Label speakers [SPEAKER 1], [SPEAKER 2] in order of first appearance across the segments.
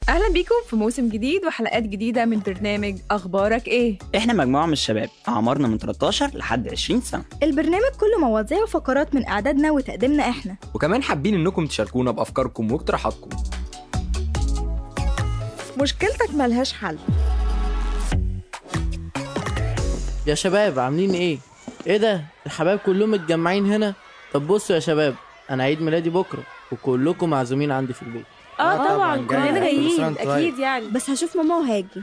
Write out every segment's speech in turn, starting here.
[SPEAKER 1] أهلا بيكم في موسم جديد وحلقات جديدة من برنامج أخبارك إيه؟
[SPEAKER 2] احنا مجموعة من الشباب أعمارنا من 13 لحد 20 سنة
[SPEAKER 3] البرنامج كله مواضيع وفقرات من إعدادنا وتقديمنا إحنا
[SPEAKER 4] وكمان حابين انكم تشاركونا بافكاركم واقتراحاتكم
[SPEAKER 1] مشكلتك ملهاش حل
[SPEAKER 5] يا شباب عاملين ايه؟ ايه ده؟ الحبايب كلهم متجمعين هنا؟ طب بصوا يا شباب انا عيد ميلادي بكره وكلكم معزومين عندي في البيت
[SPEAKER 6] اه طبعا
[SPEAKER 5] جاي.
[SPEAKER 6] كلنا
[SPEAKER 5] كل
[SPEAKER 6] جايين
[SPEAKER 5] سنة وأنت طيب.
[SPEAKER 6] اكيد يعني
[SPEAKER 3] بس هشوف ماما وهاجي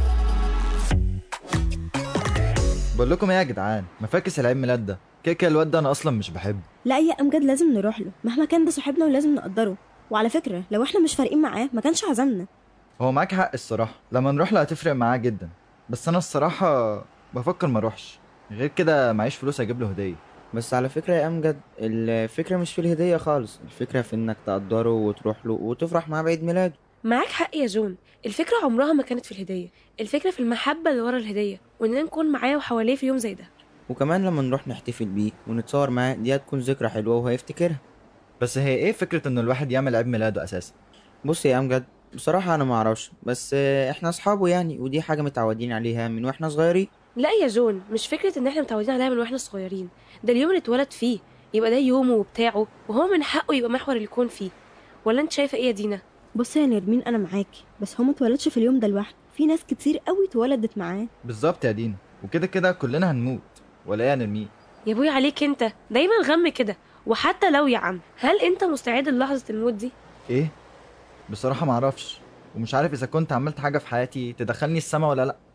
[SPEAKER 7] بقول لكم ايه يا جدعان ما فاكس العيد ميلاد ده كيكه الواد ده انا اصلا مش بحبه
[SPEAKER 3] لا يا أمجد لازم نروح له مهما كان ده صاحبنا ولازم نقدره وعلى فكرة لو احنا مش فارقين معاه ما كانش عزمنا
[SPEAKER 7] هو معاك حق الصراحه لما نروح له هتفرق معاه جدا بس انا الصراحه بفكر ما اروحش غير كده معيش فلوس اجيب له هديه
[SPEAKER 8] بس على فكرة يا أمجد الفكرة مش في الهدية خالص الفكرة في إنك تقدره وتروح له وتفرح معاه بعيد ميلاده
[SPEAKER 6] معاك حق يا جون الفكره عمرها ما كانت في الهديه الفكره في المحبه اللي ورا الهديه واننا نكون معاه وحواليه في يوم زي ده
[SPEAKER 8] وكمان لما نروح نحتفل بيه ونتصور معاه دي هتكون ذكرى حلوة وهيفتكرها
[SPEAKER 7] بس هي ايه فكره ان الواحد يعمل عيد ميلاده اساسا
[SPEAKER 8] بص يا أمجد بصراحة أنا معرفش بس آه، إحنا أصحابه يعني ودي حاجة متعودين عليها من وإحنا صغيرين
[SPEAKER 6] لا يا جون مش فكره ان احنا متعودين عليها من واحنا صغيرين ده اليوم اللي اتولد فيه يبقى ده يومه وبتاعه وهو من حقه يبقى محور الكون فيه ولا انت شايفه ايه يا دينا
[SPEAKER 3] بص يا نرمين أنا معاكي بس هو ما اتولدش في اليوم ده لوحده في ناس كتير قوي اتولدت معاه
[SPEAKER 7] بالظبط يا دينا وكده كده كلنا هنموت ولا ايه يا نرمين
[SPEAKER 6] يا ابوي عليك انت دايما غم كده وحتى لو يا عم هل انت مستعد للحظه الموت دي
[SPEAKER 7] ايه بصراحه ما اعرفش ومش عارف اذا كنت عملت حاجه في حياتي تدخلني السما ولا لا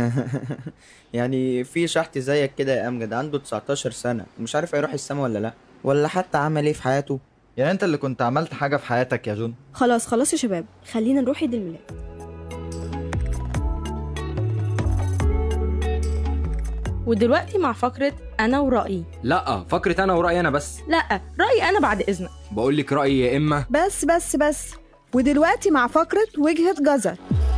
[SPEAKER 8] يعني في شحت زيك كده يا أمجد عنده 19 سنة ومش عارف هيروح السما ولا لأ ولا حتى عمل إيه في حياته
[SPEAKER 7] يعني انت اللي كنت عملت حاجه في حياتك يا جون
[SPEAKER 3] خلاص خلاص يا شباب خلينا نروح عيد الميلاد
[SPEAKER 9] ودلوقتي مع فقرة أنا ورأيي
[SPEAKER 4] لا فكرة انا ورأيي انا بس
[SPEAKER 9] لا رأيي أنا بعد إذنك
[SPEAKER 4] بقول لك رأيي يا اما
[SPEAKER 1] بس بس بس ودلوقتي مع فقرة وجهة جزر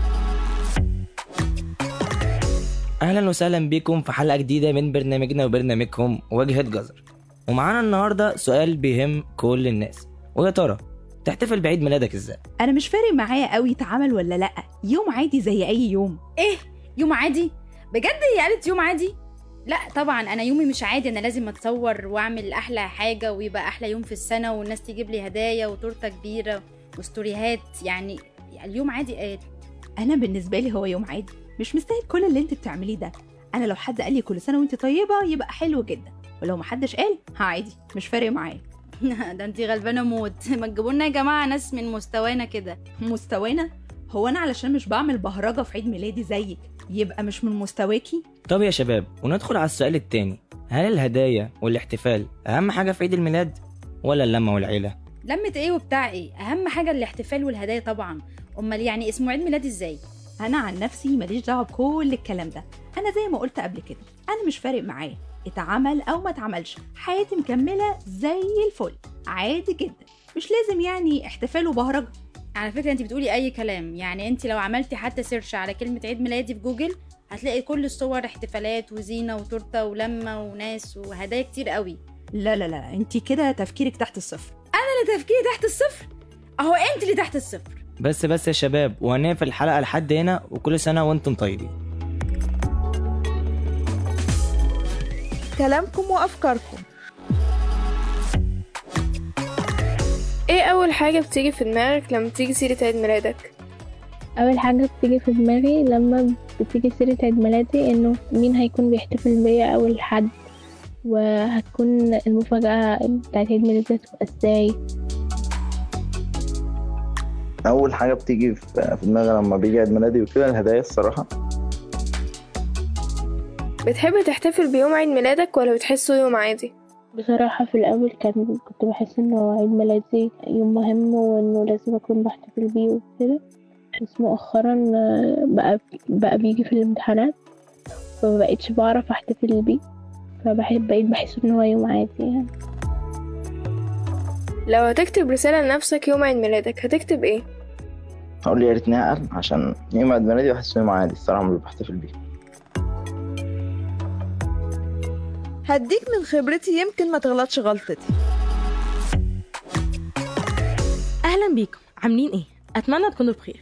[SPEAKER 2] أهلا وسهلا بيكم في حلقة جديدة من برنامجنا وبرنامجكم وجهة جزر ومعانا النهاردة سؤال بيهم كل الناس ويا ترى تحتفل بعيد ميلادك ازاي؟
[SPEAKER 10] انا مش فارق معايا قوي اتعمل ولا لا يوم عادي زي اي يوم
[SPEAKER 11] ايه يوم عادي بجد هي قالت يوم عادي لا طبعا انا يومي مش عادي انا لازم اتصور واعمل احلى حاجه ويبقى احلى يوم في السنه والناس تجيب لي هدايا وتورته كبيره وستوريهات يعني اليوم عادي قال
[SPEAKER 10] انا بالنسبه لي هو يوم عادي مش مستاهل كل اللي انت بتعمليه ده انا لو حد قال لي كل سنه وانت طيبه يبقى حلو جدا ولو محدش قال ها عادي مش فارق معايا
[SPEAKER 11] ده انت غلبانه موت ما تجيبوا لنا يا جماعه ناس من مستوانا كده
[SPEAKER 10] مستوانا هو انا علشان مش بعمل بهرجه في عيد ميلادي زيك يبقى مش من مستواكي
[SPEAKER 2] طب يا شباب وندخل على السؤال التاني هل الهدايا والاحتفال أهم حاجة في عيد الميلاد ولا اللمة والعيلة؟
[SPEAKER 11] لمة ايه وبتاع ايه اهم حاجه الاحتفال والهدايا طبعا امال يعني اسمه عيد ميلادي ازاي
[SPEAKER 10] انا عن نفسي ماليش دعوه بكل الكلام ده انا زي ما قلت قبل كده انا مش فارق معايا اتعمل او ما اتعملش حياتي مكمله زي الفل عادي جدا مش لازم يعني احتفال وبهرجه
[SPEAKER 11] على فكره انت بتقولي اي كلام يعني انت لو عملتي حتى سيرش على كلمه عيد ميلادي في جوجل هتلاقي كل الصور احتفالات وزينه وتورته ولمه وناس وهدايا كتير قوي
[SPEAKER 10] لا لا لا انت كده تفكيرك تحت الصفر
[SPEAKER 11] انا اللي تفكيري تحت الصفر اهو انت اللي تحت الصفر
[SPEAKER 2] بس بس يا شباب وهنقفل الحلقة لحد هنا وكل سنة وانتم طيبين
[SPEAKER 1] كلامكم وأفكاركم
[SPEAKER 12] ايه اول حاجة بتيجي في دماغك لما تيجي سيرة عيد ميلادك
[SPEAKER 13] أول حاجة بتيجي في دماغي لما بتيجي سيرة عيد ميلادي إنه مين هيكون بيحتفل بيا أول حد وهتكون المفاجأة بتاعت عيد ميلادي هتبقى ازاي
[SPEAKER 14] اول حاجه بتيجي في في دماغي لما بيجي عيد ميلادي وكده الهدايا الصراحه
[SPEAKER 12] بتحب تحتفل بيوم عيد ميلادك ولا بتحسه يوم عادي
[SPEAKER 13] بصراحة في الأول كان كنت بحس إنه عيد ميلادي يوم مهم وإنه لازم أكون بحتفل بيه وكده بس مؤخرا آه، بقى بقى بيجي في الامتحانات فمبقتش بعرف أحتفل بيه فبحب بقيت بحس إن هو يوم عادي يعني
[SPEAKER 12] لو هتكتب رسالة لنفسك يوم عيد ميلادك هتكتب ايه
[SPEAKER 14] هقول لي يا ريتني اقل عشان يوم عيد ميلادي بحس يوم عادي الصراحه مش بحتفل بيه
[SPEAKER 1] هديك من خبرتي يمكن ما تغلطش غلطتي
[SPEAKER 9] أهلا بيكم عاملين إيه؟ أتمنى تكونوا بخير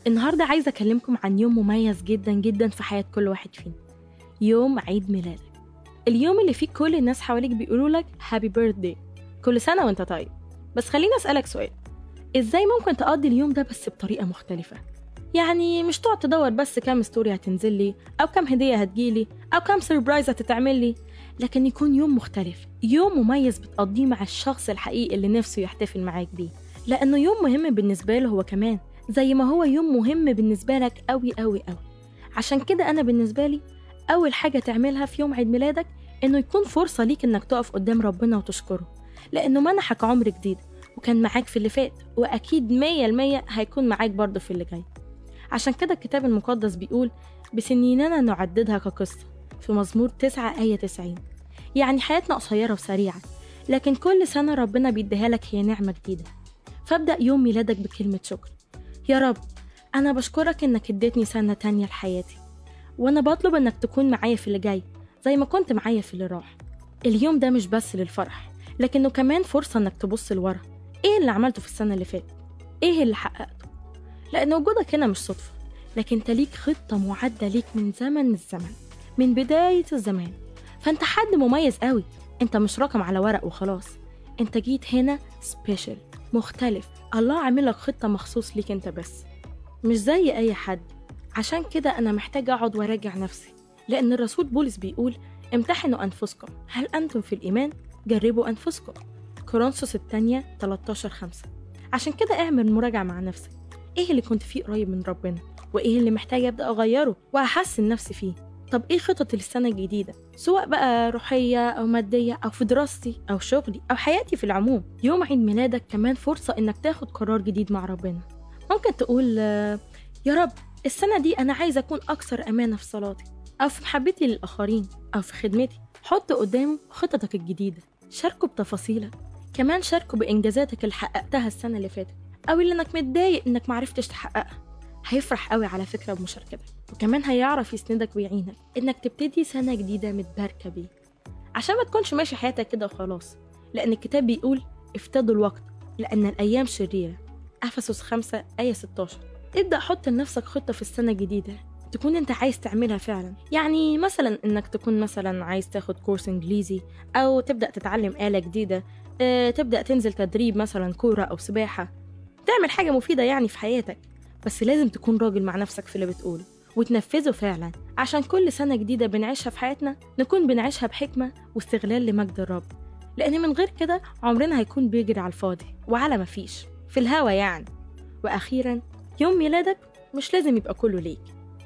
[SPEAKER 9] النهاردة عايزة أكلمكم عن يوم مميز جدا جدا في حياة كل واحد فينا يوم عيد ميلادك اليوم اللي فيه كل الناس حواليك بيقولوا لك هابي بيرثداي كل سنة وانت طيب بس خليني أسألك سؤال ازاي ممكن تقضي اليوم ده بس بطريقة مختلفة يعني مش تقعد تدور بس كام ستوري هتنزل لي او كام هدية هتجيلي او كام سربرايز هتتعمل لي لكن يكون يوم مختلف يوم مميز بتقضيه مع الشخص الحقيقي اللي نفسه يحتفل معاك بيه لأنه يوم مهم بالنسبة له هو كمان زي ما هو يوم مهم بالنسبة لك أوي أوي أوي عشان كده أنا بالنسبة لي أول حاجة تعملها في يوم عيد ميلادك إنه يكون فرصة ليك إنك تقف قدام ربنا وتشكره لأنه منحك عمر جديد وكان معاك في اللي فات وأكيد مية المية هيكون معاك برضه في اللي جاي عشان كده الكتاب المقدس بيقول بسنيننا نعددها كقصة في مزمور تسعة آية تسعين يعني حياتنا قصيرة وسريعة لكن كل سنة ربنا بيديها لك هي نعمة جديدة فابدأ يوم ميلادك بكلمة شكر يا رب أنا بشكرك إنك اديتني سنة تانية لحياتي وأنا بطلب إنك تكون معايا في اللي جاي زي ما كنت معايا في اللي راح اليوم ده مش بس للفرح لكنه كمان فرصة إنك تبص لورا إيه اللي عملته في السنة اللي فاتت إيه اللي حققته لأن وجودك هنا مش صدفة لكن انت ليك خطة معدة ليك من زمن الزمن من بداية الزمان فانت حد مميز قوي انت مش رقم على ورق وخلاص انت جيت هنا سبيشال مختلف الله عامل لك خطة مخصوص ليك انت بس مش زي اي حد عشان كده انا محتاجة اقعد وراجع نفسي لان الرسول بولس بيقول امتحنوا انفسكم هل انتم في الايمان جربوا انفسكم كورنثوس الثانية 13 5 عشان كده اعمل مراجعة مع نفسك ايه اللي كنت فيه قريب من ربنا وايه اللي محتاجة ابدا اغيره واحسن نفسي فيه طب ايه خططي للسنة الجديدة سواء بقى روحية او مادية او في دراستي او شغلي او حياتي في العموم يوم عيد ميلادك كمان فرصة انك تاخد قرار جديد مع ربنا ممكن تقول آه، يا رب السنة دي انا عايزة اكون اكثر امانة في صلاتي او في محبتي للاخرين او في خدمتي حط قدامه خططك الجديدة شاركه بتفاصيلك كمان شاركه بانجازاتك اللي حققتها السنة اللي فاتت او اللي انك متضايق انك معرفتش تحققها هيفرح قوي على فكرة بمشاركتك وكمان هيعرف يسندك ويعينك إنك تبتدي سنة جديدة متباركة بيه عشان ما تكونش ماشي حياتك كده وخلاص لأن الكتاب بيقول افتدوا الوقت لأن الأيام شريرة أفسس 5 آية 16 ابدأ حط لنفسك خطة في السنة الجديدة تكون انت عايز تعملها فعلا يعني مثلا انك تكون مثلا عايز تاخد كورس انجليزي او تبدا تتعلم آلة جديدة اه تبدا تنزل تدريب مثلا كورة او سباحة تعمل حاجة مفيدة يعني في حياتك بس لازم تكون راجل مع نفسك في اللي بتقوله وتنفذه فعلا عشان كل سنة جديدة بنعيشها في حياتنا نكون بنعيشها بحكمة واستغلال لمجد الرب لأن من غير كده عمرنا هيكون بيجري على الفاضي وعلى مفيش في الهوا يعني وأخيرا يوم ميلادك مش لازم يبقى كله ليك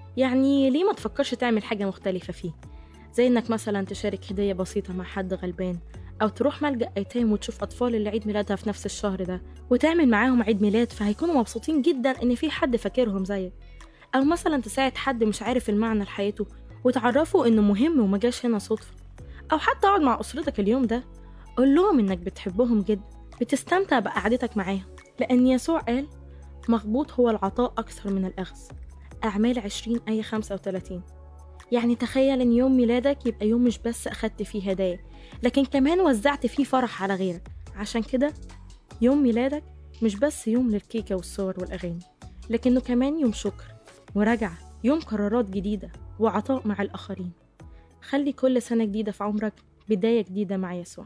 [SPEAKER 9] يعني ليه ما تفكرش تعمل حاجة مختلفة فيه زي إنك مثلا تشارك هدية بسيطة مع حد غلبان أو تروح ملجأ أيتام وتشوف أطفال اللي عيد ميلادها في نفس الشهر ده وتعمل معاهم عيد ميلاد فهيكونوا مبسوطين جدا إن في حد فاكرهم زيك أو مثلا تساعد حد مش عارف المعنى لحياته وتعرفه إنه مهم وما جاش هنا صدفة أو حتى اقعد مع أسرتك اليوم ده قول لهم إنك بتحبهم جدا بتستمتع بقعدتك معاهم لأن يسوع قال مغبوط هو العطاء أكثر من الأخذ أعمال 20 آية 35 يعني تخيل إن يوم ميلادك يبقى يوم مش بس أخدت فيه هدايا لكن كمان وزعت فيه فرح على غيرك عشان كده يوم ميلادك مش بس يوم للكيكة والصور والأغاني لكنه كمان يوم شكر ورجعة يوم قرارات جديدة وعطاء مع الآخرين خلي كل سنة جديدة في عمرك بداية جديدة مع يسوع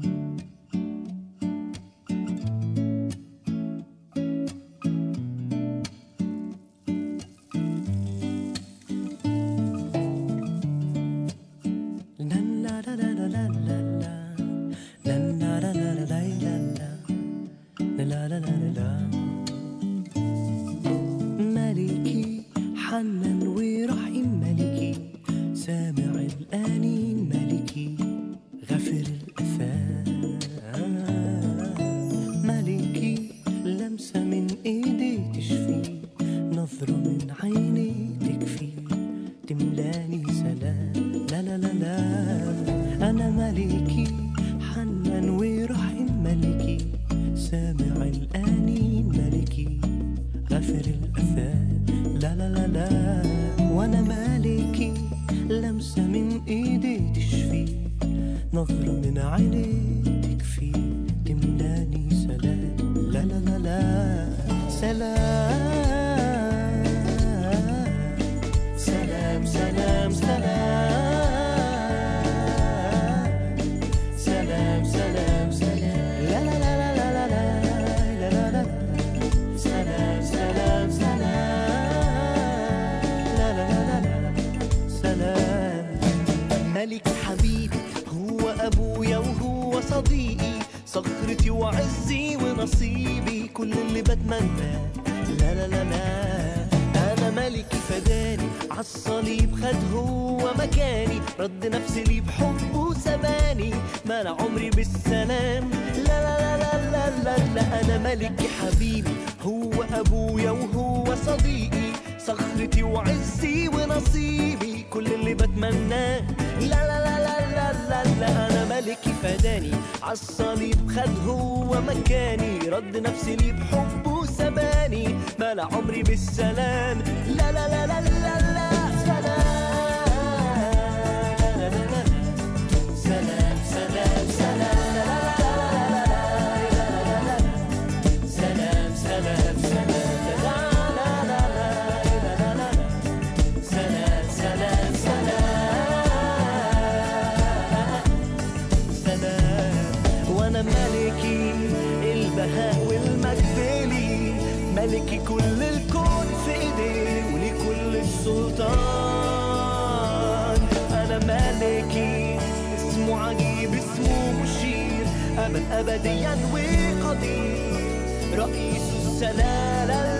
[SPEAKER 15] ملكي حنان ورحيم ملكي سامع الآنين ملكي غفر الأثام ملكي لمسة من إيدي تشفي نظرة من عيني تكفي تملاني سلام لا لا لا لا أنا ملكي حنان ورحيم ملكي سامع الآنين ملكي غفر الأثام لا لا لا لا وأنا مالكي لمسة من إيدي تشفي نظرة من عيني تكفي تملاني سلام لا لا لا لا سلام وعزي ونصيبي كل اللي بتمناه لا لا لا لا انا ملكي فداني عالصليب خد هو مكاني رد نفسي لي بحبه سباني مال عمري بالسلام لا لا لا لا لا لا, لا انا ملكي حبيبي هو ابويا وهو صديقي صخرتي وعزي ونصيبي كل اللي بتمناه لا لا لا لا لا لا, لا انا ملكي فداني عالصليب خد هو مكاني رد نفسي لي بحبه سباني مال عمري بالسلام لا لا لا لا لا لا سلام سلام سلام سلام سلام سلام سلام سلام سلام وانا ملكي البهاء والمجد لي ملكي كل الكون في ايديه ولكل السلطان انا ملكي اسمه عجيب اسمه مشير ابد ابديا وقدير رئيس السلام